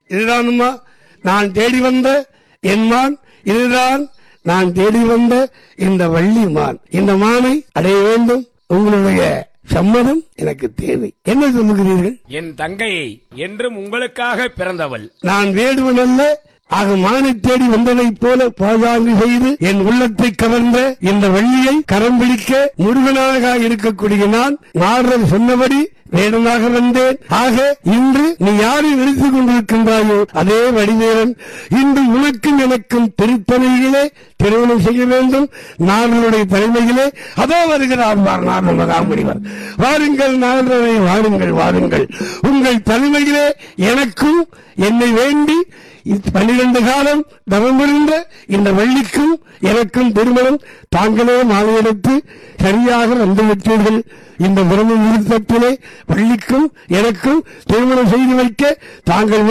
இதுதானுமா நான் தேடி வந்த என் மான் இதுதான் நான் தேடி வந்த இந்த வள்ளி மான் இந்த மானை அடைய வேண்டும் உங்களுடைய சம்மதம் எனக்கு தேவை என்ன சொல்லுகிறீர்கள் என் தங்கை என்றும் உங்களுக்காக பிறந்தவள் நான் வேடுவன் அல்ல ஆக மானை தேடி வந்ததைப் போல பாதாங்கு செய்து என் உள்ளத்தை கவர்ந்த இந்த வள்ளியை கரம் பிடிக்க முருகனாக இருக்கக்கூடிய நான் நாரதர் சொன்னபடி வேடனாக வந்தேன் ஆக இன்று நீ யாரை நிறுத்திக் கொண்டிருக்கின்றாயோ அதே வடிவேலன் இன்று உனக்கும் எனக்கும் திருத்தணியிலே திருமணம் செய்ய வேண்டும் நாரனுடைய தலைமையிலே அதோ வருகிறார் பார் நாரண மகாமுனிவர் வாருங்கள் நாரனை வாருங்கள் வாருங்கள் உங்கள் தலைமையிலே எனக்கும் என்னை வேண்டி பன்னிரண்டு காலம் தவமிருந்த இந்த வள்ளிக்கும் எனக்கும் திருமணம் தாங்களே மாலையெடுத்து சரியாக வந்துவிட்டீர்கள் இந்த பிரம்ம நிறுத்தத்திலே வள்ளிக்கும் எனக்கும் திருமணம் செய்து வைக்க தாங்கள்